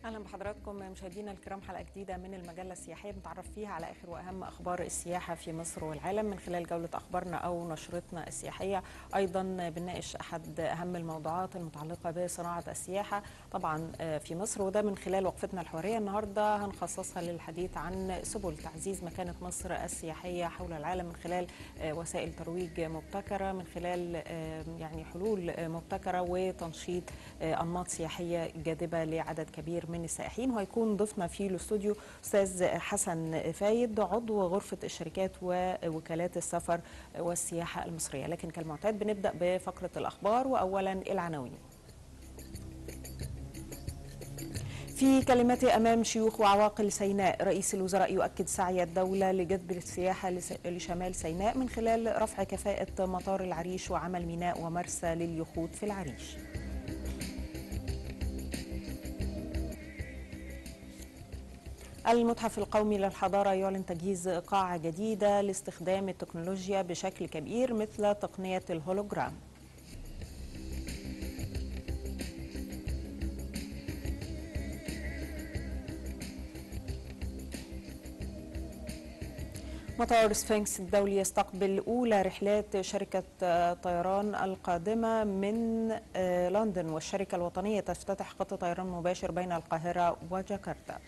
اهلا بحضراتكم مشاهدينا الكرام حلقه جديده من المجله السياحيه بنتعرف فيها على اخر واهم اخبار السياحه في مصر والعالم من خلال جوله اخبارنا او نشرتنا السياحيه ايضا بنناقش احد اهم الموضوعات المتعلقه بصناعه السياحه طبعا في مصر وده من خلال وقفتنا الحواريه النهارده هنخصصها للحديث عن سبل تعزيز مكانه مصر السياحيه حول العالم من خلال وسائل ترويج مبتكره من خلال يعني حلول مبتكره وتنشيط انماط سياحيه جاذبه لعدد كبير من السائحين وهيكون ضيفنا في الاستوديو استاذ حسن فايد عضو غرفه الشركات ووكالات السفر والسياحه المصريه لكن كالمعتاد بنبدا بفقره الاخبار واولا العناوين في كلمته امام شيوخ وعواقل سيناء رئيس الوزراء يؤكد سعي الدوله لجذب السياحه لشمال سيناء من خلال رفع كفاءه مطار العريش وعمل ميناء ومرسى لليخوت في العريش المتحف القومي للحضارة يعلن تجهيز قاعة جديدة لاستخدام التكنولوجيا بشكل كبير مثل تقنية الهولوجرام مطار سفنكس الدولي يستقبل أولى رحلات شركة طيران القادمة من لندن والشركة الوطنية تفتتح خط طيران مباشر بين القاهرة وجاكرتا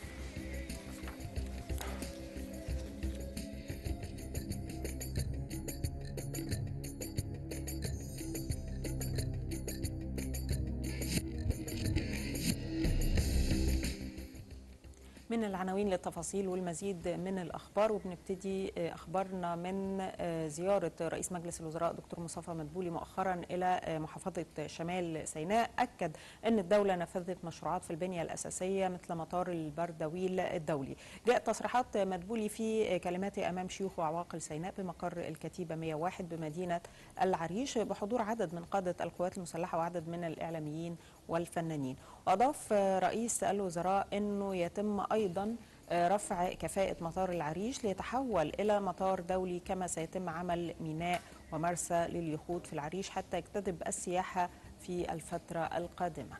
من العناوين للتفاصيل والمزيد من الاخبار وبنبتدي اخبارنا من زياره رئيس مجلس الوزراء دكتور مصطفى مدبولي مؤخرا الى محافظه شمال سيناء اكد ان الدوله نفذت مشروعات في البنيه الاساسيه مثل مطار البردويل الدولي جاء تصريحات مدبولي في كلماته امام شيوخ وعواقل سيناء بمقر الكتيبه 101 بمدينه العريش بحضور عدد من قاده القوات المسلحه وعدد من الاعلاميين والفنانين واضاف رئيس الوزراء انه يتم ايضا رفع كفاءة مطار العريش ليتحول إلى مطار دولي كما سيتم عمل ميناء ومرسى لليخوت في العريش حتى يجتذب السياحة في الفترة القادمة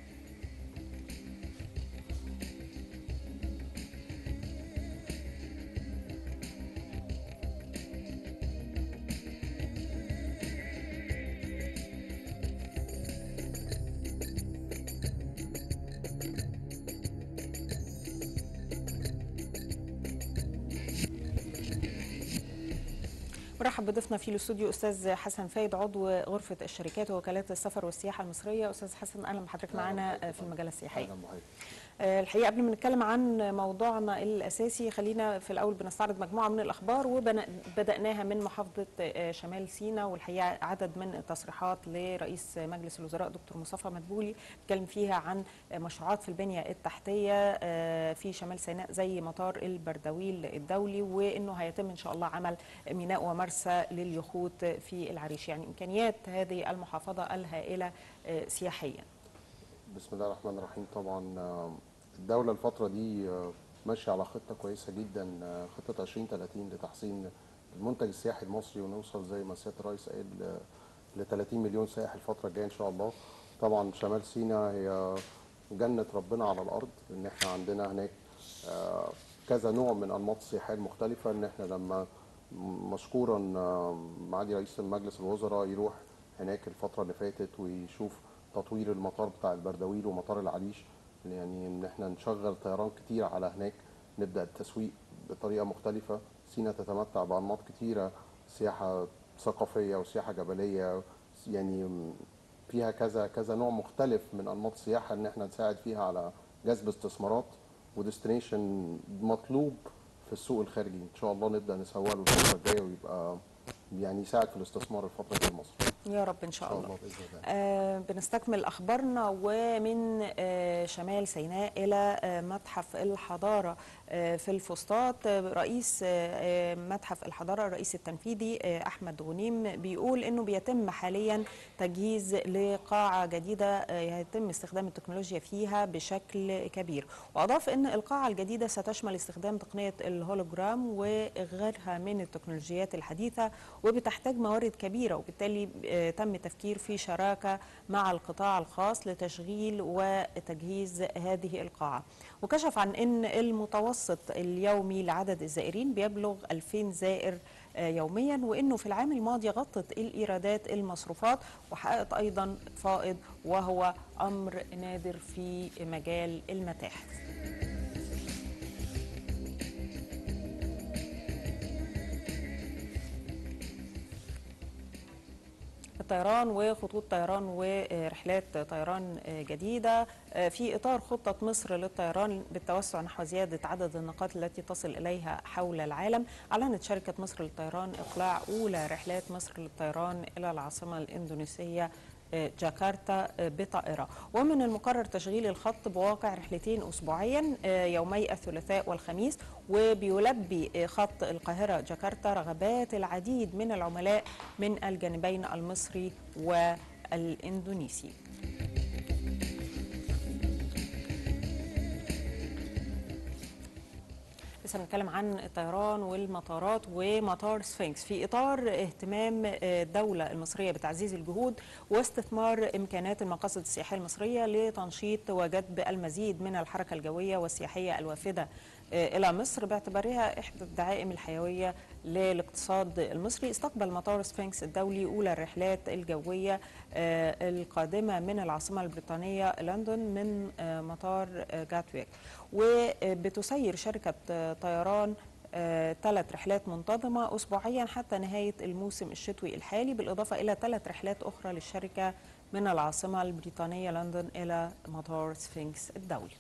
برحب بضيفنا في الاستوديو استاذ حسن فايد عضو غرفه الشركات ووكالات السفر والسياحه المصريه استاذ حسن اهلا بحضرتك معانا في المجله السياحيه الحقيقه قبل ما نتكلم عن موضوعنا الاساسي خلينا في الاول بنستعرض مجموعه من الاخبار وبداناها من محافظه شمال سيناء والحقيقه عدد من التصريحات لرئيس مجلس الوزراء دكتور مصطفى مدبولي اتكلم فيها عن مشروعات في البنيه التحتيه في شمال سيناء زي مطار البردويل الدولي وانه هيتم ان شاء الله عمل ميناء ومرسى لليخوت في العريش يعني امكانيات هذه المحافظه الهائله سياحيا بسم الله الرحمن الرحيم طبعا الدولة الفترة دي ماشية على خطة كويسة جدا خطة 2030 لتحسين المنتج السياحي المصري ونوصل زي ما سيادة الرئيس قال ل 30 مليون سائح الفترة الجاية إن شاء الله طبعا شمال سيناء هي جنة ربنا على الأرض إن إحنا عندنا هناك كذا نوع من أنماط السياحية المختلفة إن إحنا لما مشكورا معالي رئيس مجلس الوزراء يروح هناك الفترة اللي فاتت ويشوف تطوير المطار بتاع البردويل ومطار العريش يعني ان احنا نشغل طيران كتير على هناك نبدا التسويق بطريقه مختلفه سينا تتمتع بانماط كتيره سياحه ثقافيه وسياحه جبليه يعني فيها كذا كذا نوع مختلف من انماط السياحه ان احنا نساعد فيها على جذب استثمارات وديستنيشن مطلوب في السوق الخارجي ان شاء الله نبدا نسوق له الفتره الجايه ويبقى يعني يساعد في الاستثمار الفتره دي لمصر يا رب ان شاء, إن شاء الله, الله بإذن الله. آه بنستكمل اخبارنا ومن آه شمال سيناء الى آه متحف الحضاره آه في الفسطاط آه رئيس آه متحف الحضاره الرئيس التنفيذي آه احمد غنيم بيقول انه بيتم حاليا تجهيز لقاعه جديده آه يتم استخدام التكنولوجيا فيها بشكل كبير واضاف ان القاعه الجديده ستشمل استخدام تقنيه الهولوجرام وغيرها من التكنولوجيات الحديثه وبتحتاج موارد كبيره وبالتالي آه، تم التفكير في شراكة مع القطاع الخاص لتشغيل وتجهيز هذه القاعة وكشف عن أن المتوسط اليومي لعدد الزائرين بيبلغ 2000 زائر آه، يوميا وانه في العام الماضي غطت الايرادات المصروفات وحققت ايضا فائض وهو امر نادر في مجال المتاحف الطيران وخطوط طيران ورحلات طيران جديدة في إطار خطة مصر للطيران بالتوسع نحو زيادة عدد النقاط التي تصل إليها حول العالم أعلنت شركة مصر للطيران إقلاع أولى رحلات مصر للطيران إلى العاصمة الإندونيسية جاكرتا بطائرة ومن المقرر تشغيل الخط بواقع رحلتين أسبوعيا يومي الثلاثاء والخميس وبيلبي خط القاهرة جاكرتا رغبات العديد من العملاء من الجانبين المصري والإندونيسي لسه بنتكلم عن الطيران والمطارات ومطار سفنكس في اطار اهتمام الدوله المصريه بتعزيز الجهود واستثمار امكانات المقاصد السياحيه المصريه لتنشيط وجذب المزيد من الحركه الجويه والسياحيه الوافده الى مصر باعتبارها احدى الدعائم الحيويه للاقتصاد المصري استقبل مطار سفنكس الدولي اولى الرحلات الجويه القادمه من العاصمه البريطانيه لندن من مطار جاتويك وبتسير شركه طيران ثلاث رحلات منتظمة أسبوعيا حتى نهاية الموسم الشتوي الحالي بالإضافة إلى ثلاث رحلات أخرى للشركة من العاصمة البريطانية لندن إلى مطار سفنكس الدولي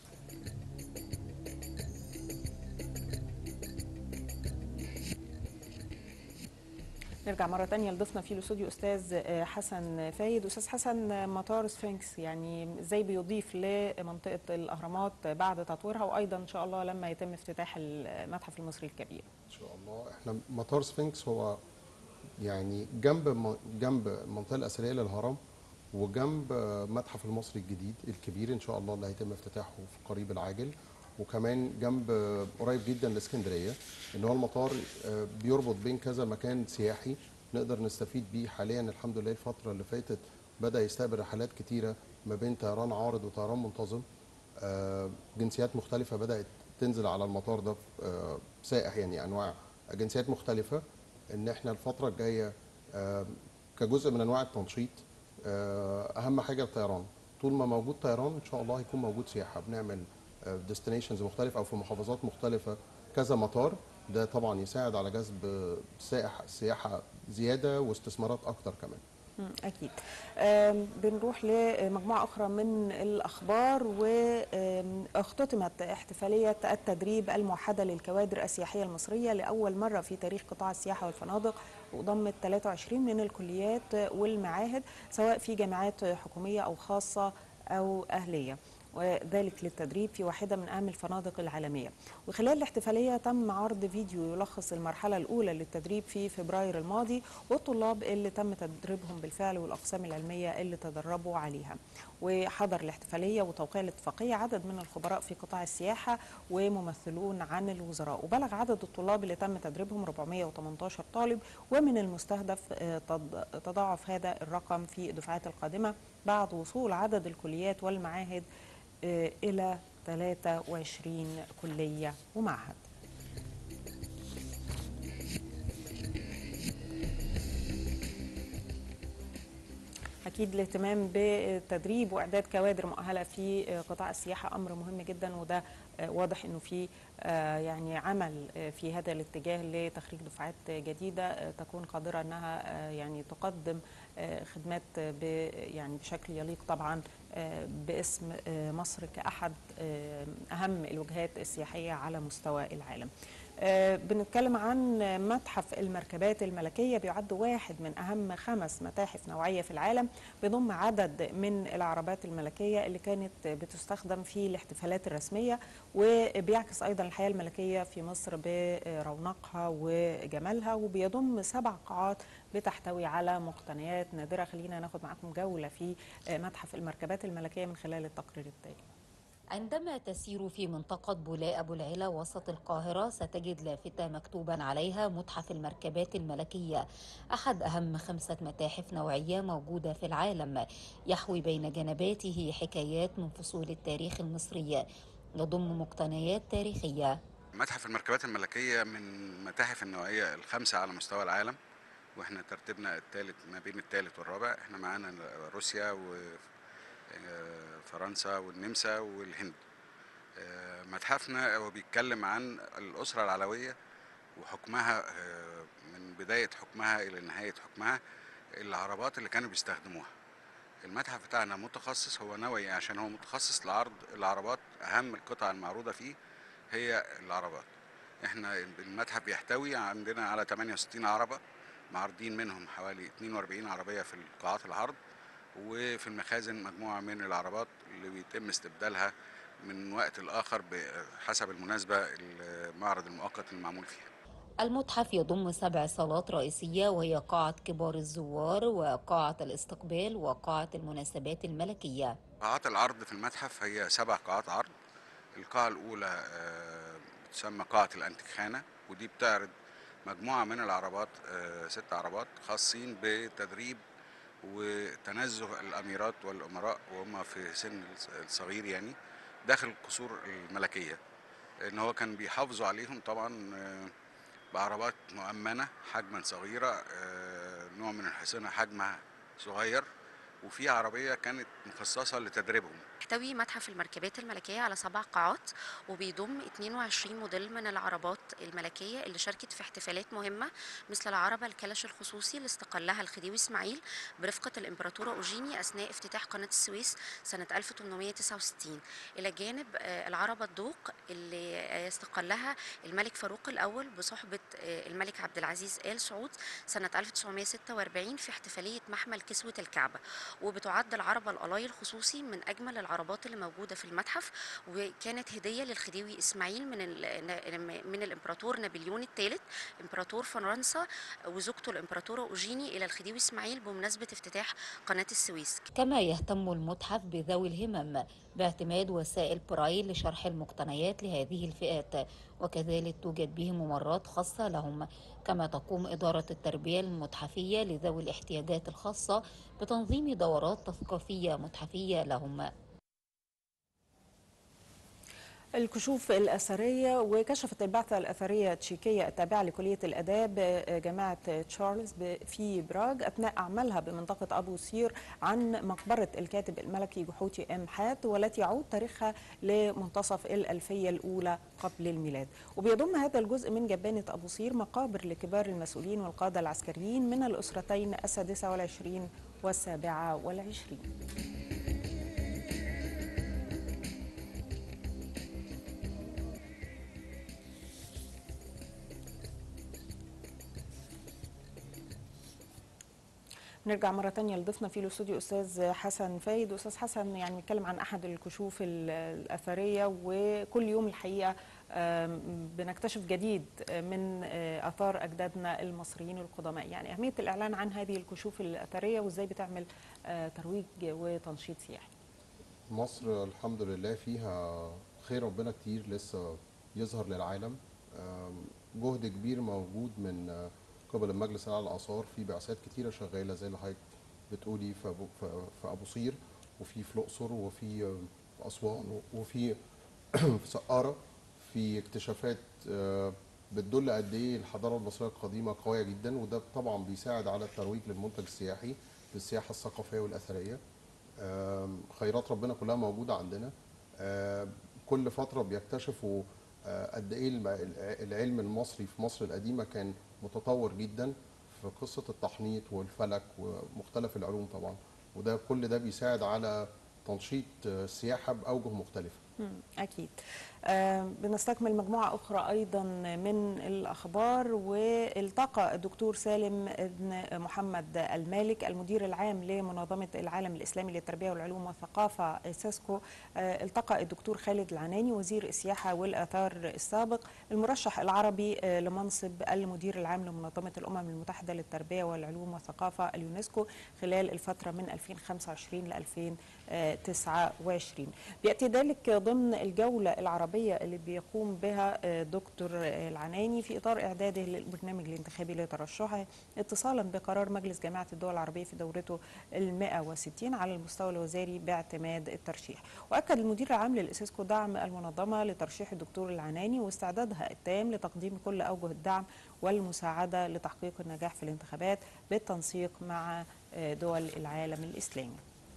نرجع مرة تانية لضيفنا في الاستوديو أستاذ حسن فايد أستاذ حسن مطار سفنكس يعني إزاي بيضيف لمنطقة الأهرامات بعد تطويرها وأيضا إن شاء الله لما يتم افتتاح المتحف المصري الكبير ان شاء الله احنا مطار سفنكس هو يعني جنب جنب المنطقه الاثريه للهرم وجنب متحف المصري الجديد الكبير ان شاء الله اللي هيتم افتتاحه في القريب العاجل وكمان جنب قريب جدا لاسكندريه ان هو المطار بيربط بين كذا مكان سياحي نقدر نستفيد بيه حاليا الحمد لله الفتره اللي فاتت بدا يستقبل رحلات كتيره ما بين طيران عارض وطيران منتظم جنسيات مختلفه بدات تنزل على المطار ده سائح يعني انواع جنسيات مختلفه ان احنا الفتره الجايه كجزء من انواع التنشيط اهم حاجه الطيران طول ما موجود طيران ان شاء الله هيكون موجود سياحه بنعمل ديستنيشنز مختلفه او في محافظات مختلفه كذا مطار ده طبعا يساعد على جذب سائح سياحه زياده واستثمارات اكتر كمان أكيد بنروح لمجموعة أخرى من الأخبار واختتمت احتفالية التدريب الموحدة للكوادر السياحية المصرية لأول مرة في تاريخ قطاع السياحة والفنادق وضمت 23 من الكليات والمعاهد سواء في جامعات حكومية أو خاصة أو أهلية وذلك للتدريب في واحدة من أهم الفنادق العالمية وخلال الاحتفالية تم عرض فيديو يلخص المرحلة الأولى للتدريب في فبراير الماضي والطلاب اللي تم تدريبهم بالفعل والأقسام العلمية اللي تدربوا عليها وحضر الاحتفالية وتوقيع الاتفاقية عدد من الخبراء في قطاع السياحة وممثلون عن الوزراء وبلغ عدد الطلاب اللي تم تدريبهم 418 طالب ومن المستهدف تضاعف هذا الرقم في الدفعات القادمة بعد وصول عدد الكليات والمعاهد إلى 23 كلية ومعهد أكيد الاهتمام بتدريب وإعداد كوادر مؤهلة في قطاع السياحة أمر مهم جدا وده واضح أنه في يعني عمل في هذا الاتجاه لتخريج دفعات جديدة تكون قادرة أنها يعني تقدم خدمات يعني بشكل يليق طبعا باسم مصر كأحد أهم الوجهات السياحية على مستوى العالم بنتكلم عن متحف المركبات الملكية بيعد واحد من أهم خمس متاحف نوعية في العالم بيضم عدد من العربات الملكية اللي كانت بتستخدم في الاحتفالات الرسمية وبيعكس أيضا الحياة الملكية في مصر برونقها وجمالها وبيضم سبع قاعات بتحتوي على مقتنيات نادرة خلينا ناخد معاكم جولة في متحف المركبات الملكية من خلال التقرير التالي عندما تسير في منطقة بولاء أبو العلا وسط القاهرة ستجد لافتة مكتوبا عليها متحف المركبات الملكية أحد أهم خمسة متاحف نوعية موجودة في العالم يحوي بين جنباته حكايات من فصول التاريخ المصري يضم مقتنيات تاريخية متحف المركبات الملكية من متاحف النوعية الخمسة على مستوى العالم واحنا ترتيبنا الثالث ما بين الثالث والرابع احنا معانا روسيا وفرنسا والنمسا والهند آه، متحفنا هو بيتكلم عن الأسرة العلوية وحكمها آه، من بداية حكمها إلى نهاية حكمها العربات اللي كانوا بيستخدموها المتحف بتاعنا متخصص هو نوعي عشان هو متخصص لعرض العربات أهم القطع المعروضة فيه هي العربات احنا المتحف بيحتوي عندنا على 68 عربة معرضين منهم حوالي 42 عربية في قاعات العرض وفي المخازن مجموعة من العربات اللي بيتم استبدالها من وقت لآخر بحسب المناسبة المعرض المؤقت المعمول فيها المتحف يضم سبع صالات رئيسية وهي قاعة كبار الزوار وقاعة الاستقبال وقاعة المناسبات الملكية قاعات العرض في المتحف هي سبع قاعات عرض القاعة الأولى آه، بتسمى قاعة الأنتيخانة ودي بتعرض مجموعة من العربات آه، ست عربات خاصين بتدريب وتنزه الأميرات والأمراء وهم في سن الصغير يعني داخل القصور الملكية إن هو كان بيحافظوا عليهم طبعا آه، بعربات مؤمنة حجما صغيرة آه، نوع من الحصينة حجمها صغير وفي عربية كانت مخصصة لتدريبهم يحتوي متحف المركبات الملكية على سبع قاعات وبيضم 22 موديل من العربات الملكية اللي شاركت في احتفالات مهمة مثل العربة الكلش الخصوصي اللي استقلها الخديوي إسماعيل برفقة الإمبراطورة أوجيني أثناء افتتاح قناة السويس سنة 1869 إلى جانب آه، العربة الدوق اللي آه، استقلها الملك فاروق الأول بصحبة آه، الملك عبد العزيز آل سعود سنة 1946 في احتفالية محمل كسوة الكعبة وبتعد العربة القلاي الخصوصي من أجمل العربات اللي موجودة في المتحف وكانت هدية للخديوي إسماعيل من ال- من الإمبراطور نابليون الثالث إمبراطور فرنسا وزوجته الإمبراطورة أوجيني إلى الخديوي إسماعيل بمناسبة افتتاح قناة السويس كما يهتم المتحف بذوي الهمم باعتماد وسائل برايل لشرح المقتنيات لهذه الفئات وكذلك توجد به ممرات خاصة لهم كما تقوم إدارة التربية المتحفية لذوي الاحتياجات الخاصة بتنظيم دورات تثقيفية متحفية لهم الكشوف الأثرية وكشفت البعثة الأثرية التشيكية التابعة لكلية الآداب جامعة تشارلز ب- في براغ أثناء أعمالها بمنطقة أبو سير عن مقبرة الكاتب الملكي جحوتي أم حات والتي يعود تاريخها لمنتصف الألفية الأولى قبل الميلاد وبيضم هذا الجزء من جبانة أبو سير مقابر لكبار المسؤولين والقادة العسكريين من الأسرتين السادسة والعشرين والسابعة والعشرين نرجع مرة تانية لضيفنا في الاستوديو أستاذ حسن فايد أستاذ حسن يعني بيتكلم عن أحد الكشوف ال- الأثرية وكل يوم الحقيقة آم، بنكتشف جديد من آه، آثار أجدادنا المصريين القدماء يعني أهمية الإعلان عن هذه الكشوف الأثرية وإزاي بتعمل آه، ترويج وتنشيط سياحي مصر الحمد لله فيها خير ربنا كتير لسه يظهر للعالم آم، جهد كبير موجود من آه، قبل المجلس الأعلى للآثار في بعثات كتيرة شغالة زي اللي حضرتك بتقولي في أبو, في- في أبو صير وفي في الأقصر وفي آه، في أسوان وفي في سقارة في اكتشافات آه، بتدل قد ايه الحضاره المصريه القديمه قويه جدا وده طبعا بيساعد على الترويج للمنتج السياحي للسياحه الثقافيه والاثريه آم، خيرات ربنا كلها موجوده عندنا آم، كل فتره بيكتشفوا آه، قد ايه الم- العلم المصري في مصر القديمه كان متطور جدا في قصه التحنيط والفلك ومختلف العلوم طبعا وده كل ده بيساعد على تنشيط آه، السياحه باوجه مختلفه مم، أكيد آه، بنستكمل مجموعة أخرى أيضا من الأخبار والتقى الدكتور سالم بن محمد المالك المدير العام لمنظمة العالم الإسلامي للتربية والعلوم والثقافة سيسكو آه، التقى الدكتور خالد العناني وزير السياحة والآثار السابق المرشح العربي آه، لمنصب المدير العام لمنظمة الأمم المتحدة للتربية والعلوم والثقافة اليونسكو خلال الفترة من 2025 ل 2029 بيأتي ذلك ضمن الجولة العربية اللي بيقوم بها آه، دكتور آه، العناني في إطار إعداده للبرنامج الانتخابي لترشحه اتصالا بقرار مجلس جامعة الدول العربية في دورته ال 160 على المستوى الوزاري باعتماد الترشيح وأكد المدير العام للإسيسكو دعم المنظمة لترشيح الدكتور العناني واستعدادها التام لتقديم كل أوجه الدعم والمساعدة لتحقيق النجاح في الانتخابات بالتنسيق مع آه، دول العالم الإسلامي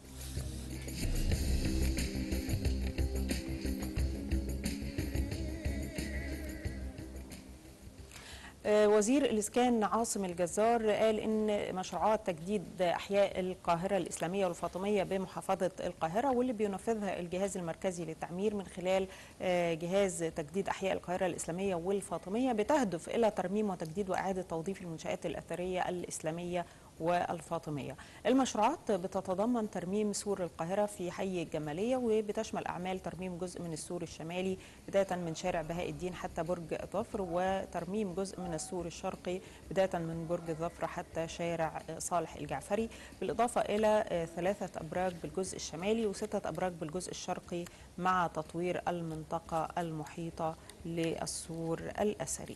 آه، وزير الإسكان عاصم الجزار قال إن مشروعات تجديد أحياء القاهرة الإسلامية والفاطمية بمحافظة القاهرة واللي بينفذها الجهاز المركزي للتعمير من خلال آه، جهاز تجديد أحياء القاهرة الإسلامية والفاطمية بتهدف إلى ترميم وتجديد وإعادة توظيف المنشآت الأثرية الإسلامية والفاطمية المشروعات بتتضمن ترميم سور القاهرة في حي الجمالية وبتشمل أعمال ترميم جزء من السور الشمالي بداية من شارع بهاء الدين حتى برج ظفر وترميم جزء من السور الشرقي بداية من برج ظفر حتى شارع صالح الجعفري بالإضافة إلى ثلاثة أبراج بالجزء الشمالي وستة أبراج بالجزء الشرقي مع تطوير المنطقة المحيطة للسور الأثري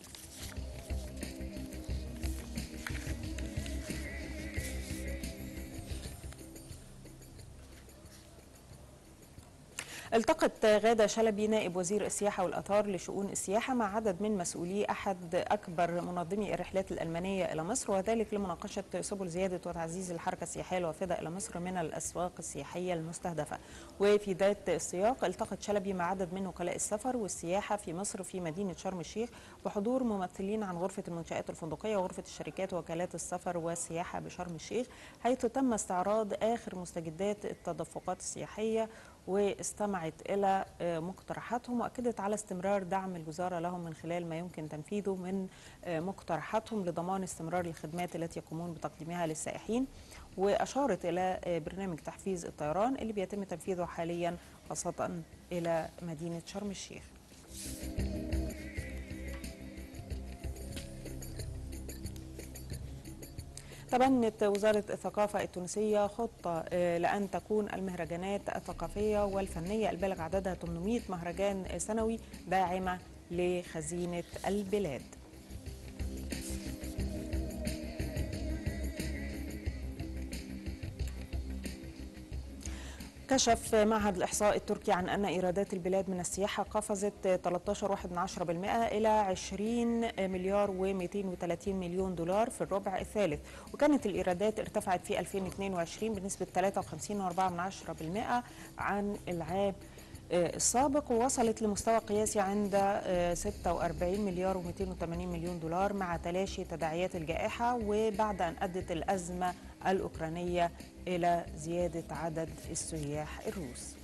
التقت غادة شلبي نائب وزير السياحة والآثار لشؤون السياحة مع عدد من مسؤولي أحد أكبر منظمي الرحلات الألمانية إلى مصر وذلك لمناقشة سبل زيادة وتعزيز الحركة السياحية الوافدة إلى مصر من الأسواق السياحية المستهدفة وفي ذات السياق التقت شلبي مع عدد من وكلاء السفر والسياحة في مصر في مدينة شرم الشيخ بحضور ممثلين عن غرفة المنشآت الفندقية وغرفة الشركات ووكالات السفر والسياحة بشرم الشيخ حيث تم استعراض آخر مستجدات التدفقات السياحية واستمعت إلى مقترحاتهم وأكدت على استمرار دعم الوزارة لهم من خلال ما يمكن تنفيذه من مقترحاتهم لضمان استمرار الخدمات التي يقومون بتقديمها للسائحين وأشارت إلى برنامج تحفيز الطيران اللي بيتم تنفيذه حاليا خاصة إلى مدينة شرم الشيخ تبنت وزارة الثقافة التونسية خطة لأن تكون المهرجانات الثقافية والفنية البالغ عددها 800 مهرجان سنوي داعمة لخزينة البلاد كشف معهد الإحصاء التركي عن أن إيرادات البلاد من السياحة قفزت 13.1% إلى 20 مليار و230 مليون دولار في الربع الثالث وكانت الإيرادات ارتفعت في 2022 بنسبة 53.4% عن العام السابق ووصلت لمستوى قياسي عند 46 مليار و280 مليون دولار مع تلاشي تداعيات الجائحة وبعد أن أدت الأزمة الأوكرانية إلى زيادة عدد السياح الروس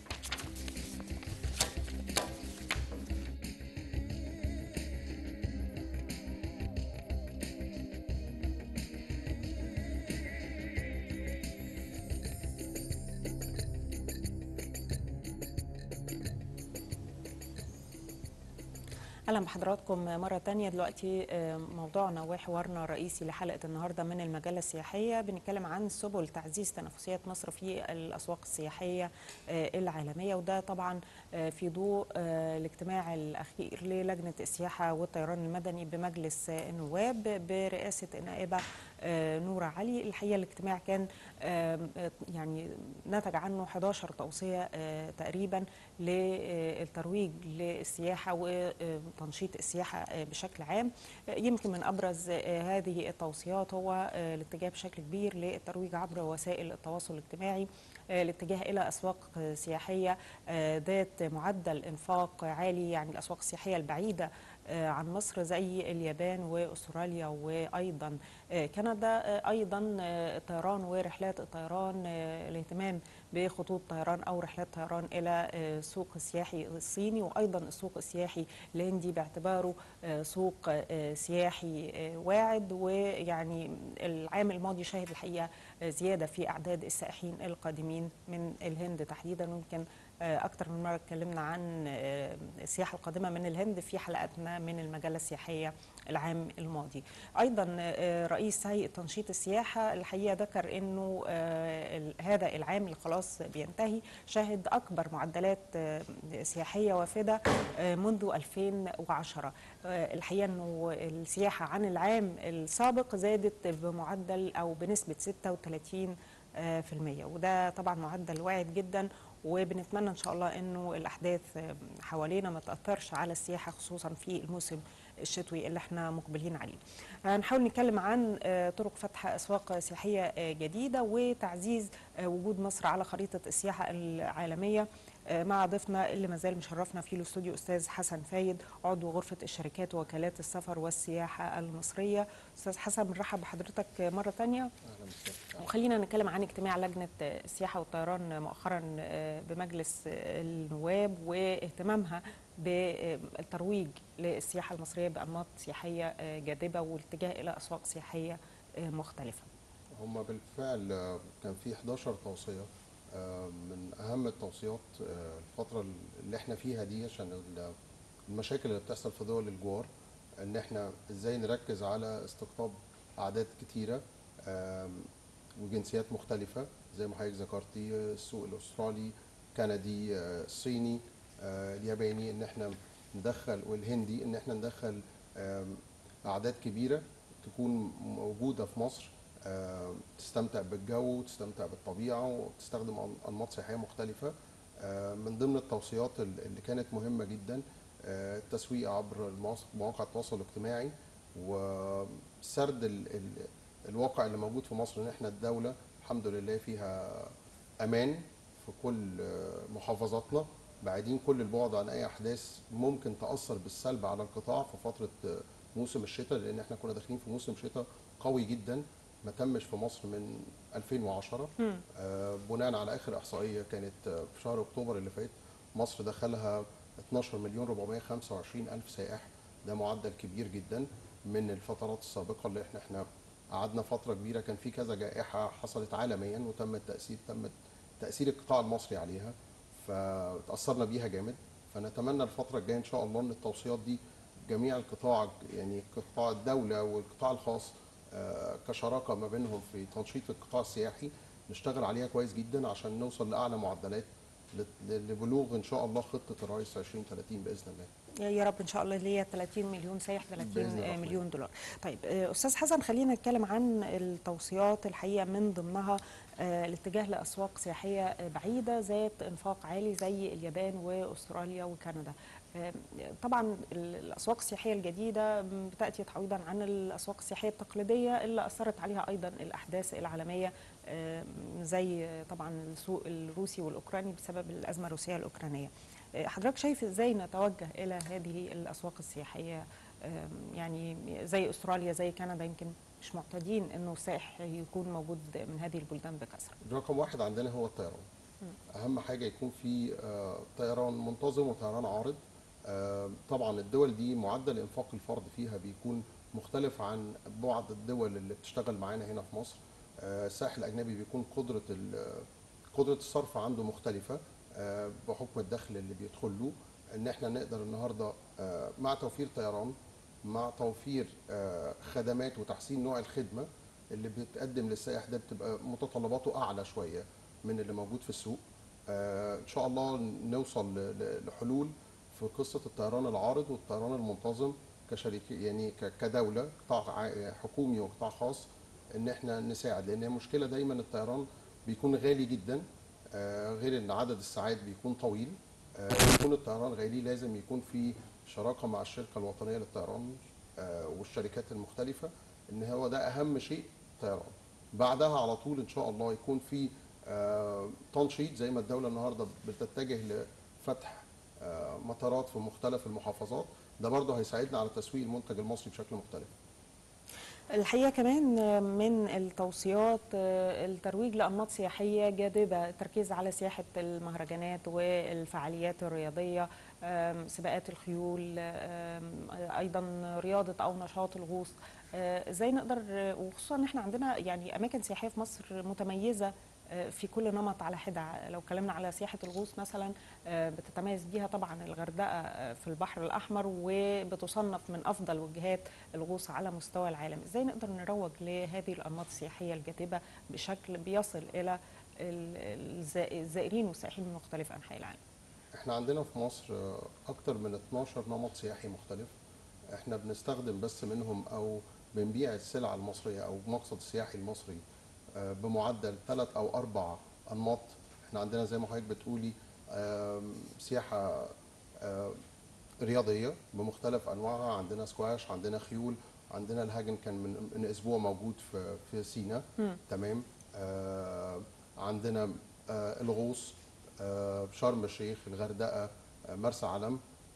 اهلا بحضراتكم مره تانية دلوقتي موضوعنا وحوارنا الرئيسي لحلقه النهارده من المجله السياحيه بنتكلم عن سبل تعزيز تنافسيات مصر في الاسواق السياحيه العالميه وده طبعا في ضوء الاجتماع الاخير للجنه السياحه والطيران المدني بمجلس النواب برئاسه النائبه نورة علي الحقيقه الاجتماع كان يعني نتج عنه 11 توصيه تقريبا للترويج للسياحه وتنشيط السياحه بشكل عام يمكن من ابرز هذه التوصيات هو الاتجاه بشكل كبير للترويج عبر وسائل التواصل الاجتماعي الاتجاه الى اسواق سياحيه ذات معدل انفاق عالي يعني الاسواق السياحيه البعيده عن مصر زي اليابان واستراليا وايضا كندا ايضا الطيران ورحلات الطيران الاهتمام بخطوط طيران او رحلات طيران الى السوق السياحي الصيني وايضا السوق السياحي الهندي باعتباره سوق سياحي واعد ويعني العام الماضي شهد الحقيقه زياده في اعداد السائحين القادمين من الهند تحديدا ممكن أكثر من مرة اتكلمنا عن السياحة القادمة من الهند في حلقاتنا من المجلة السياحية العام الماضي ايضا آه، رئيس هيئه تنشيط السياحه الحقيقه ذكر انه آه، ال- هذا العام اللي خلاص بينتهي شهد اكبر معدلات آه، سياحيه وافده آه، منذ 2010 آه، الحقيقه انه السياحه عن العام السابق زادت بمعدل او بنسبه 36 آه، في المية وده طبعا معدل واعد جدا وبنتمنى ان شاء الله انه الاحداث آه، حوالينا ما تاثرش على السياحه خصوصا في الموسم الشتوي اللي احنا مقبلين عليه. هنحاول نتكلم عن آه، طرق فتح اسواق سياحيه آه، جديده وتعزيز آه، وجود مصر على خريطه السياحه العالميه آه، مع ضيفنا اللي مازال مشرفنا في الاستوديو استاذ حسن فايد عضو غرفه الشركات ووكالات السفر والسياحه المصريه. استاذ حسن بنرحب بحضرتك مره ثانيه اهلا وسهلا وخلينا نتكلم عن اجتماع لجنة السياحة والطيران مؤخرا بمجلس النواب واهتمامها بالترويج للسياحة المصرية بأنماط سياحية جاذبة والاتجاه إلى أسواق سياحية مختلفة هم بالفعل آه، كان في 11 توصيه آه، من اهم التوصيات آه، الفتره اللي احنا فيها دي عشان ال- المشاكل اللي بتحصل في دول الجوار ان احنا ازاي نركز على استقطاب اعداد كتيره آم، وجنسيات مختلفه زي ما حضرتك ذكرتي آه، السوق الاسترالي كندي آه، الصيني آه، الياباني ان احنا ندخل والهندي ان احنا ندخل آم، اعداد كبيره تكون موجوده في مصر آه، تستمتع بالجو وتستمتع بالطبيعه وتستخدم أن- انماط سياحيه مختلفه آه، من ضمن التوصيات ال- اللي كانت مهمه جدا آه، التسويق عبر المواص- مواقع التواصل الاجتماعي وسرد ال- ال- الواقع اللي موجود في مصر ان احنا الدوله الحمد لله فيها امان في كل آه، محافظاتنا بعيدين كل البعد عن اي احداث ممكن تاثر بالسلب على القطاع في فتره آه، موسم الشتاء لان احنا كنا داخلين في موسم شتاء قوي جدا ما تمش في مصر من 2010 آه، بناء على اخر احصائيه كانت آه، في شهر اكتوبر اللي فات مصر دخلها 12 مليون 425 الف سائح ده معدل كبير جدا من الفترات السابقه اللي احنا احنا قعدنا فتره كبيره كان في كذا جائحه حصلت عالميا وتم التاثير تم تاثير القطاع المصري عليها فتاثرنا بيها جامد فنتمنى الفتره الجايه ان شاء الله ان التوصيات دي جميع القطاع يعني قطاع الدوله والقطاع الخاص آه، كشراكه ما بينهم في تنشيط القطاع السياحي نشتغل عليها كويس جدا عشان نوصل لاعلى معدلات ل- لبلوغ ان شاء الله خطه الرئيس 2030 باذن الله يا رب ان شاء الله اللي هي 30 مليون سايح 30 بإذن الله. مليون دولار طيب آه، استاذ حسن خلينا نتكلم عن التوصيات الحقيقه من ضمنها آه، الاتجاه لاسواق سياحيه آه، بعيده ذات انفاق عالي زي اليابان واستراليا وكندا آه، طبعا ال- الاسواق السياحيه الجديده بتاتي تعويضا عن الاسواق السياحيه التقليديه اللي اثرت عليها ايضا الاحداث العالميه آه، زي آه، طبعا السوق الروسي والاوكراني بسبب الازمه الروسيه الاوكرانيه آه، حضرتك شايف ازاي نتوجه الى هذه الاسواق السياحيه آم، يعني زي استراليا زي كندا يمكن مش معتادين انه السائح يكون موجود من هذه البلدان بكثره رقم واحد عندنا هو الطيران اهم حاجه يكون في آه، طيران منتظم وطيران عارض آه، طبعا الدول دي معدل انفاق الفرد فيها بيكون مختلف عن بعض الدول اللي بتشتغل معانا هنا في مصر آه، السائح الاجنبي بيكون قدره ال- قدره الصرف عنده مختلفه آه، بحكم الدخل اللي بيدخل له ان احنا نقدر النهارده آه، مع توفير طيران مع توفير آه، خدمات وتحسين نوع الخدمه اللي بتقدم للسائح ده بتبقى متطلباته اعلى شويه من اللي موجود في السوق آه، ان شاء الله نوصل ل- ل- لحلول في قصه الطيران العارض والطيران المنتظم كشركه يعني ك- كدوله قطاع ع- حكومي وقطاع خاص ان احنا نساعد لان هي مشكله دايما الطيران بيكون غالي جدا آه، غير ان عدد الساعات بيكون طويل آه، يكون الطيران غالي لازم يكون في شراكه مع الشركه الوطنيه للطيران آه، والشركات المختلفه ان هو ده اهم شيء طيران بعدها على طول ان شاء الله يكون في آه، تنشيط زي ما الدوله النهارده بتتجه لفتح آه، مطارات في مختلف المحافظات ده برضه هيساعدنا على تسويق المنتج المصري بشكل مختلف الحقيقه كمان من التوصيات آه، الترويج لانماط سياحيه جاذبه التركيز على سياحه المهرجانات والفعاليات الرياضيه آم، سباقات الخيول آم، ايضا رياضه او نشاط الغوص آه، ازاي نقدر وخصوصا ان احنا عندنا يعني اماكن سياحيه في مصر متميزه آه، في كل نمط على حده لو اتكلمنا على سياحه الغوص مثلا آه، بتتميز بيها طبعا الغردقه آه، في البحر الاحمر وبتصنف من افضل وجهات الغوص على مستوى العالم ازاي نقدر نروج لهذه الانماط السياحيه الجاذبه بشكل بيصل الى ال- الزا- الزائرين والسائحين من مختلف انحاء العالم احنا عندنا في مصر آه، اكتر من 12 نمط سياحي مختلف احنا بنستخدم بس منهم او بنبيع السلع المصريه او المقصد السياحي المصري آه، بمعدل ثلاث او اربع انماط احنا عندنا زي ما حضرتك بتقولي آم، سياحه آه، رياضيه بمختلف انواعها عندنا سكواش عندنا خيول عندنا الهاجن كان من من اسبوع موجود في في سينا تمام آه عندنا آه الغوص آه شرم الشيخ الغردقه آه مرسى علم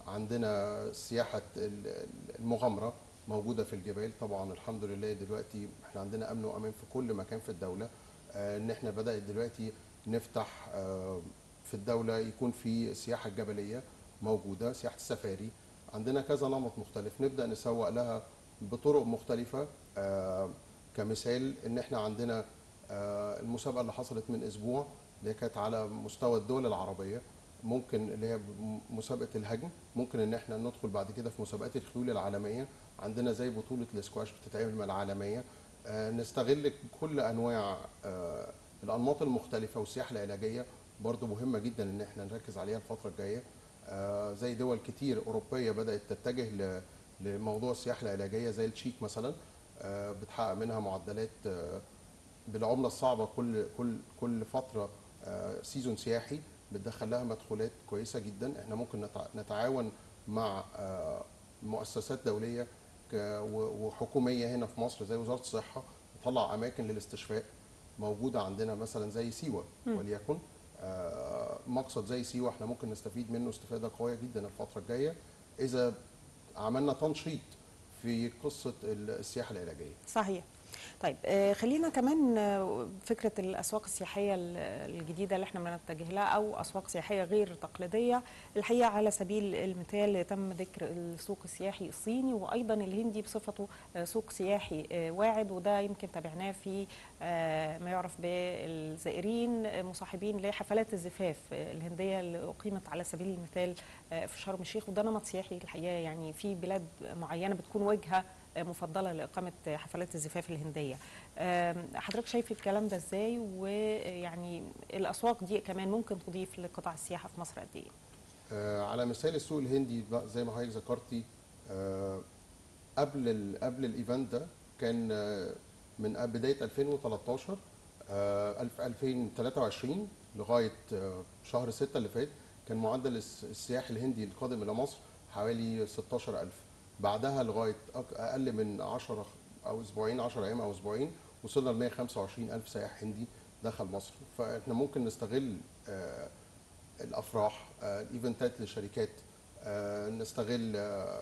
عندنا سياحه ال- ال- المغامره موجوده في الجبال طبعا الحمد لله دلوقتي احنا عندنا امن وامان في كل مكان في الدوله آه ان احنا بدات دلوقتي نفتح آه في الدوله يكون في السياحه الجبليه موجوده سياحه السفاري عندنا كذا نمط مختلف نبدا نسوق لها بطرق مختلفه آه كمثال ان احنا عندنا آه المسابقه اللي حصلت من اسبوع اللي هي كانت على مستوى الدول العربيه ممكن اللي هي مسابقه الهجن ممكن ان احنا ندخل بعد كده في مسابقات الخيول العالميه عندنا زي بطوله الاسكواش بتتعمل العالميه آه نستغل كل انواع آه الانماط المختلفه والسياحه العلاجيه برضو مهمه جدا ان احنا نركز عليها الفتره الجايه آه زي دول كتير اوروبيه بدات تتجه ل- لموضوع السياحه العلاجيه زي التشيك مثلا آه بتحقق منها معدلات آه بالعمله الصعبه كل كل كل فتره آه، سيزون سياحي بتدخل لها مدخولات كويسه جدا احنا ممكن نتع- نتعاون مع آه، مؤسسات دوليه ك- و- وحكوميه هنا في مصر زي وزاره الصحه تطلع اماكن للاستشفاء موجوده عندنا مثلا زي سيوه وليكن آه، مقصد زي سيوه احنا ممكن نستفيد منه استفاده قويه جدا الفتره الجايه اذا عملنا تنشيط في قصه السياحه العلاجيه صحيح طيب آه، خلينا كمان آه، فكره الاسواق السياحيه ال- الجديده اللي احنا بنتجه لها او اسواق سياحيه غير تقليديه الحقيقه على سبيل المثال تم ذكر السوق السياحي الصيني وايضا الهندي بصفته آه، سوق سياحي آه، واعد وده يمكن تابعناه في آه، ما يعرف بالزائرين آه، مصاحبين لحفلات الزفاف آه، الهنديه اللي اقيمت على سبيل المثال آه، في شرم الشيخ وده نمط سياحي الحقيقه يعني في بلاد معينه بتكون وجهه مفضله لاقامه حفلات الزفاف الهنديه آم، حضرتك شايف الكلام ده ازاي ويعني الاسواق دي كمان ممكن تضيف لقطاع السياحه في مصر قد ايه آه، على مثال السوق الهندي بقى زي ما حضرتك ذكرتي آه، قبل ال قبل الايفنت ده كان آه، من بدايه 2013 آه، الف- 2023 لغايه آه، شهر 6 اللي فات كان معدل الس- السياح الهندي القادم الى مصر حوالي 16000 بعدها لغايه أق- اقل من 10 او اسبوعين 10 ايام او اسبوعين وصلنا ل 125000 سائح هندي دخل مصر فاحنا ممكن نستغل آه، الافراح آه، الايفنتات للشركات آه، نستغل آه،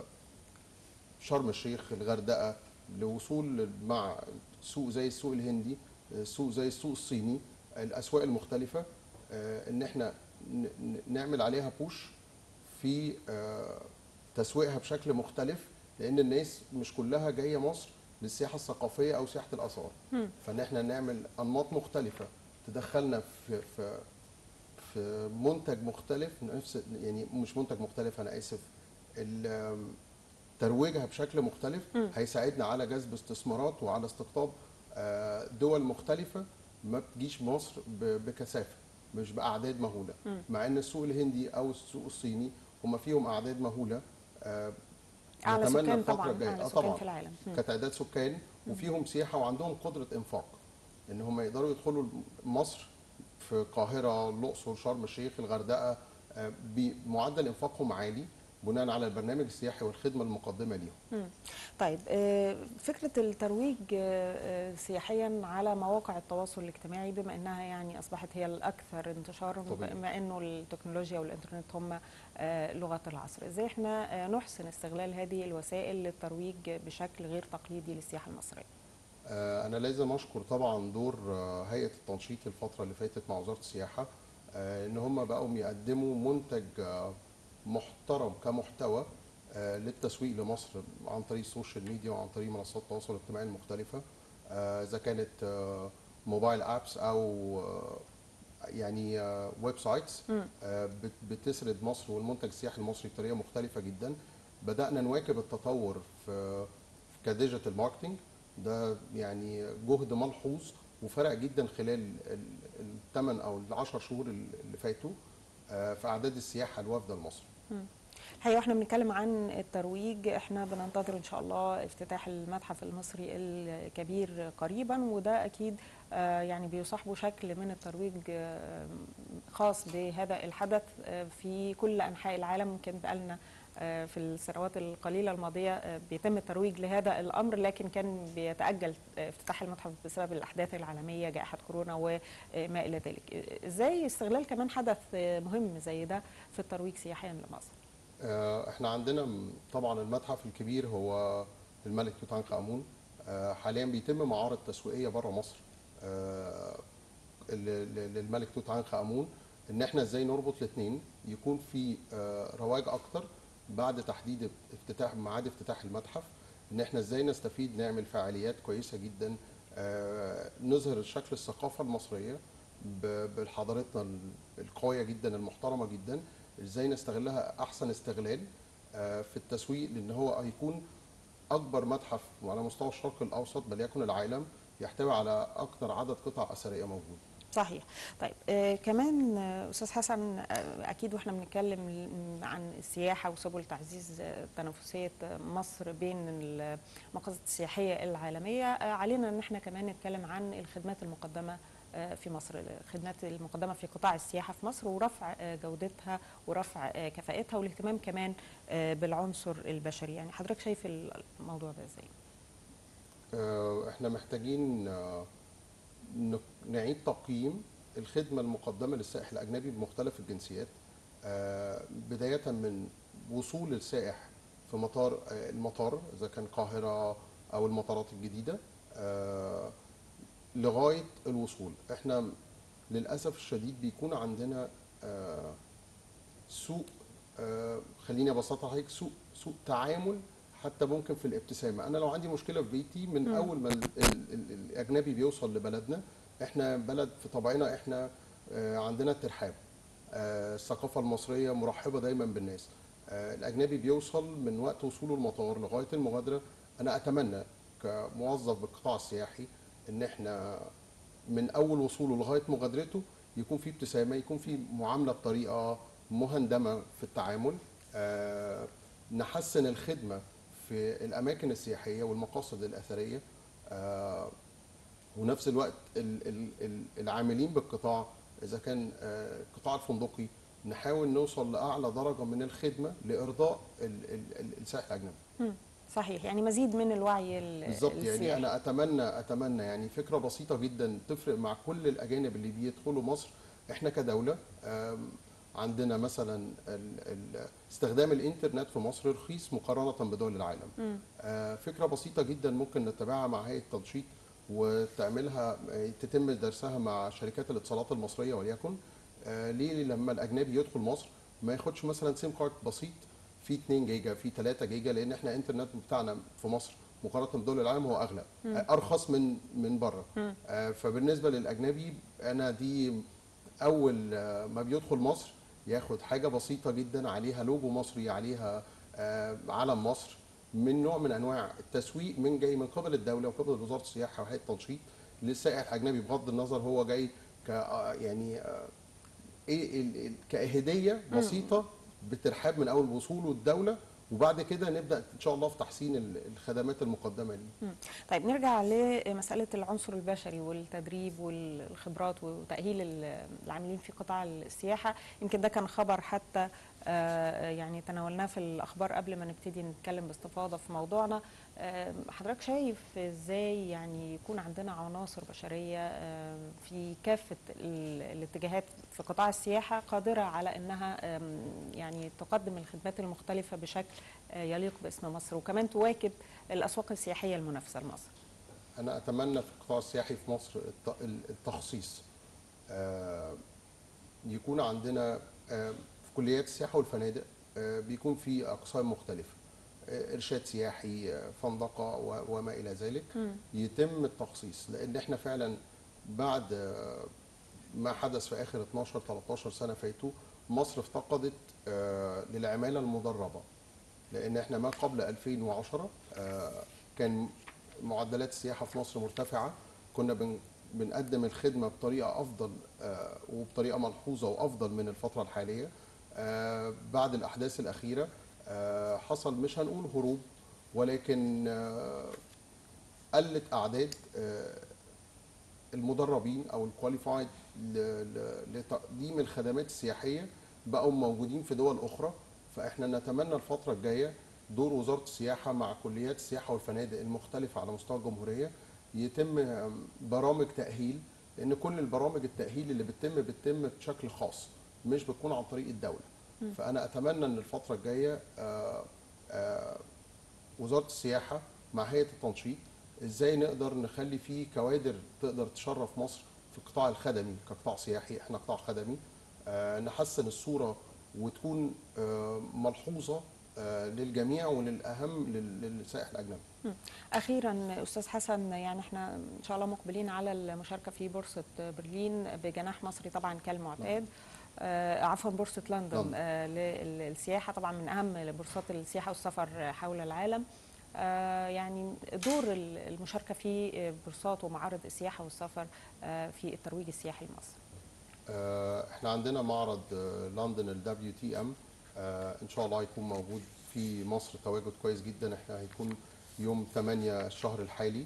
شرم الشيخ الغردقه لوصول مع سوق زي السوق الهندي آه، سوق زي السوق الصيني الاسواق المختلفه آه، ان احنا ن- ن- نعمل عليها بوش في آه، تسويقها بشكل مختلف لان الناس مش كلها جايه مصر للسياحه الثقافيه او سياحه الاثار فان احنا نعمل انماط مختلفه تدخلنا في في في منتج مختلف نفس يعني مش منتج مختلف انا اسف ال- ترويجها بشكل مختلف هيساعدنا على جذب استثمارات وعلى استقطاب آه، دول مختلفه ما بتجيش مصر ب- بكثافه مش باعداد مهوله مع ان السوق الهندي او السوق الصيني هم فيهم اعداد مهوله آه، اعلى نتمنى سكان الفترة طبعا الجاية. اعلى آه سكان طبعاً. في العالم مم. كتعداد سكان وفيهم سياحه وعندهم قدره انفاق ان هم يقدروا يدخلوا مصر في القاهره الاقصر شرم الشيخ الغردقه آه، بمعدل انفاقهم عالي بناء على البرنامج السياحي والخدمه المقدمه ليهم مم. طيب آه، فكرة الترويج آه، آه، سياحيا على مواقع التواصل الاجتماعي بما انها يعني اصبحت هي الاكثر انتشارا طبيعي. بما انه التكنولوجيا والانترنت هم آه، لغة العصر ازاي احنا آه، نحسن استغلال هذه الوسائل للترويج بشكل غير تقليدي للسياحة المصرية آه، انا لازم اشكر طبعا دور آه، هيئه التنشيط الفتره اللي فاتت مع وزاره السياحه آه، ان هم بقوا يقدموا منتج آه، محترم كمحتوى آه، للتسويق لمصر عن طريق السوشيال ميديا وعن طريق منصات التواصل الاجتماعي المختلفه آه، اذا كانت آه، موبايل ابس او آه، يعني آه، ويب سايتس آه، بت- بتسرد مصر والمنتج السياحي المصري بطريقه مختلفه جدا بدانا نواكب التطور في في كديجيتال ماركتنج ده يعني جهد ملحوظ وفرق جدا خلال الثمان او العشر شهور اللي فاتوا آه، في اعداد السياحه الوافده لمصر الحقيقه واحنا بنتكلم عن الترويج احنا بننتظر ان شاء الله افتتاح المتحف المصري الكبير قريبا وده اكيد آه، يعني بيصاحبه شكل من الترويج آه، خاص بهذا الحدث آه، في كل انحاء العالم يمكن بقالنا آه، في السنوات القليله الماضيه آه، بيتم الترويج لهذا الامر لكن كان بيتاجل آه، افتتاح المتحف بسبب الاحداث العالميه جائحه كورونا وما الى ذلك ازاي استغلال كمان حدث آه، مهم زي ده في الترويج سياحيا لمصر آه، احنا عندنا م- طبعا المتحف الكبير هو الملك توت عنخ امون آه، حاليا بيتم معارض تسويقيه بره مصر آه، ل- ل- للملك توت عنخ امون ان احنا ازاي نربط الاثنين يكون في آه، رواج اكتر بعد تحديد افتتاح ميعاد افتتاح المتحف ان احنا ازاي نستفيد نعمل فعاليات كويسه جدا آه، نظهر شكل الثقافه المصريه ب- بحضارتنا ال- القويه جدا المحترمه جدا ازاي نستغلها احسن استغلال آه، في التسويق لان هو هيكون اكبر متحف على مستوى الشرق الاوسط بل يكن العالم يحتوي على اكثر عدد قطع اثريه موجود صحيح طيب آه كمان آه، استاذ حسن آه اكيد واحنا بنتكلم ل- عن السياحه وسبل تعزيز آه، تنافسيه آه، مصر بين المقاصد السياحيه العالميه آه علينا ان احنا كمان نتكلم عن الخدمات المقدمه آه، في مصر الخدمات المقدمه في قطاع السياحه في مصر ورفع آه، جودتها ورفع آه، كفاءتها والاهتمام كمان آه، بالعنصر البشري يعني حضرتك شايف الموضوع ده ازاي آه، احنا محتاجين آه، ن- نعيد تقييم الخدمة المقدمة للسائح الأجنبي بمختلف الجنسيات آه، بداية من وصول السائح في مطار آه، المطار إذا كان القاهرة أو المطارات الجديدة آه، لغاية الوصول احنا للأسف الشديد بيكون عندنا آه، سوء آه، خليني ابسطها عليك سوء سوء تعامل حتى ممكن في الابتسامه انا لو عندي مشكله في بيتي من مم. اول ما ال- ال- ال- الاجنبي بيوصل لبلدنا احنا بلد في طبعنا احنا آه، عندنا الترحاب آه، الثقافه المصريه مرحبه دايما بالناس آه، الاجنبي بيوصل من وقت وصوله المطار لغايه المغادره انا اتمنى كموظف بالقطاع السياحي ان احنا من اول وصوله لغايه مغادرته يكون في ابتسامه يكون في معامله بطريقه مهندمه في التعامل آه، نحسن الخدمه في الاماكن السياحيه والمقاصد الاثريه آه، ونفس الوقت ال- ال- ال- العاملين بالقطاع اذا كان آه، القطاع الفندقي نحاول نوصل لاعلى درجه من الخدمه لارضاء ال- ال- ال- السائح الاجنبي مم. صحيح يعني مزيد من الوعي ال- بالظبط يعني السياحي. انا اتمنى اتمنى يعني فكره بسيطه جدا تفرق مع كل الاجانب اللي بيدخلوا مصر احنا كدوله آم، عندنا مثلا ال ال استخدام الانترنت في مصر رخيص مقارنه بدول العالم مم. آه، فكره بسيطه جدا ممكن نتبعها مع هيئه التنشيط وتعملها آه، تتم درسها مع شركات الاتصالات المصريه وليكن آه، ليه لما الاجنبي يدخل مصر ما ياخدش مثلا سيم كارد بسيط فيه 2 جيجا فيه 3 جيجا لان احنا الانترنت بتاعنا في مصر مقارنه بدول العالم هو اغلى آه، ارخص من من بره مم. آه، فبالنسبه للاجنبي انا دي اول آه، ما بيدخل مصر ياخد حاجه بسيطه جدا عليها لوجو مصري عليها آه، علم مصر من نوع من انواع التسويق من جاي من قبل الدوله وقبل وزاره السياحه وهيئه التنشيط للسائح الاجنبي بغض النظر هو جاي ك آه، يعني آه، ايه ال- ال- كهديه بسيطه بترحاب من اول وصوله الدوله وبعد كده نبدا ان شاء الله في تحسين ال- الخدمات المقدمه ليه مم. طيب نرجع لمسألة العنصر البشري والتدريب والخبرات وتأهيل ال- العاملين في قطاع السياحة يمكن ده كان خبر حتى آه، يعني تناولناه في الأخبار قبل ما نبتدي نتكلم باستفاضة في موضوعنا آه، حضرتك شايف ازاي يعني يكون عندنا عناصر بشرية آه، في كافة ال- الاتجاهات في قطاع السياحة قادرة على انها آم، يعني تقدم الخدمات المختلفة بشكل آه، يليق باسم مصر وكمان تواكب الأسواق السياحية المنافسة لمصر انا اتمنى في القطاع السياحي في مصر الت- التخصيص آه، يكون عندنا آه، في كليات السياحه والفنادق آه، بيكون في اقسام مختلفه آه، ارشاد سياحي آه، فندقه و- وما الى ذلك يتم التخصيص لان احنا فعلا بعد آه، ما حدث في اخر 12 13 سنه فاتوا مصر افتقدت آه، للعماله المدربه لان احنا ما قبل 2010 آه، كان معدلات السياحه في مصر مرتفعه كنا بن بنقدم الخدمه بطريقه افضل آه، وبطريقه ملحوظه وافضل من الفتره الحاليه آه، بعد الاحداث الاخيره آه، حصل مش هنقول هروب ولكن آه، قلت اعداد آه، المدربين او الكواليفايد لتقديم الخدمات السياحيه بقوا موجودين في دول اخرى فاحنا نتمنى الفتره الجايه دور وزاره السياحه مع كليات السياحه والفنادق المختلفه على مستوى الجمهوريه يتم برامج تاهيل لان كل البرامج التاهيل اللي بتتم بتتم بشكل خاص مش بتكون عن طريق الدوله فانا اتمنى ان الفتره الجايه آه، آه، وزاره السياحه مع هيئه التنشيط ازاي نقدر نخلي فيه كوادر تقدر تشرف مصر في القطاع الخدمي كقطاع سياحي احنا قطاع خدمي آه، نحسن الصوره وتكون آه، ملحوظه آه، للجميع وللاهم لل- للسائح الاجنبي اخيرا استاذ حسن يعني احنا ان شاء الله مقبلين على المشاركه في بورصه برلين بجناح مصري طبعا كالمعتاد آه عفوا بورصه لندن لندن. آه للسياحه طبعا من اهم بورصات السياحه والسفر حول العالم آه يعني دور ال- المشاركه في آه، بورصات ومعارض السياحه والسفر آه في الترويج السياحي لمصر آه، احنا عندنا معرض آه، لندن ال WTM آه، ان شاء الله هيكون موجود في مصر تواجد كويس جدا احنا هيكون يوم 8 الشهر الحالي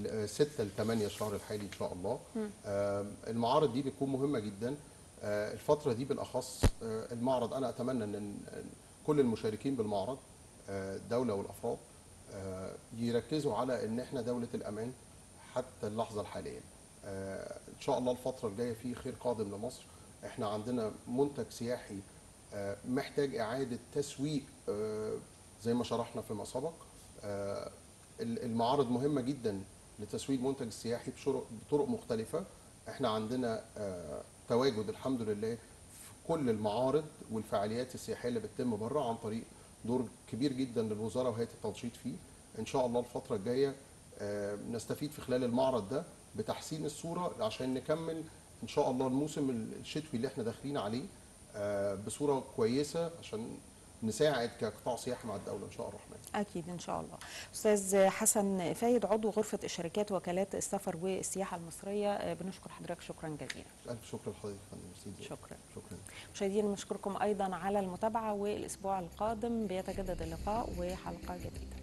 6 ل 8 الشهر الحالي ان شاء الله آه، المعارض دي بتكون مهمه جدا آه، الفتره دي بالاخص آه، المعرض انا اتمنى ان إن كل المشاركين بالمعرض آه، الدوله والافراد آه، يركزوا على ان احنا دوله الامان حتى اللحظه الحاليه آه، ان شاء الله الفتره الجايه في خير قادم لمصر احنا عندنا منتج سياحي آه، محتاج اعاده تسويق آه، زي ما شرحنا فيما سبق آه، ال- المعارض مهمه جدا لتسويق المنتج السياحي بشرق- بطرق مختلفه احنا عندنا آه، تواجد الحمد لله في كل المعارض والفعاليات السياحيه اللي بتتم بره عن طريق دور كبير جدا للوزاره وهيئه التنشيط فيه ان شاء الله الفتره الجايه آه، نستفيد في خلال المعرض ده بتحسين الصوره عشان نكمل ان شاء الله الموسم الشتوي اللي احنا داخلين عليه آه، بصوره كويسه عشان نساعد كقطاع سياحي مع الدوله ان شاء الله الرحمن اكيد ان شاء الله استاذ حسن فايد عضو غرفه الشركات وكالات السفر والسياحه المصريه آه، بنشكر حضرتك شكرا جزيلا الف شكر لحضرتك يا فندم ميرسي جداً. شكرا شكرا مشاهدينا نشكركم ايضا على المتابعه والاسبوع القادم بيتجدد اللقاء وحلقه جديده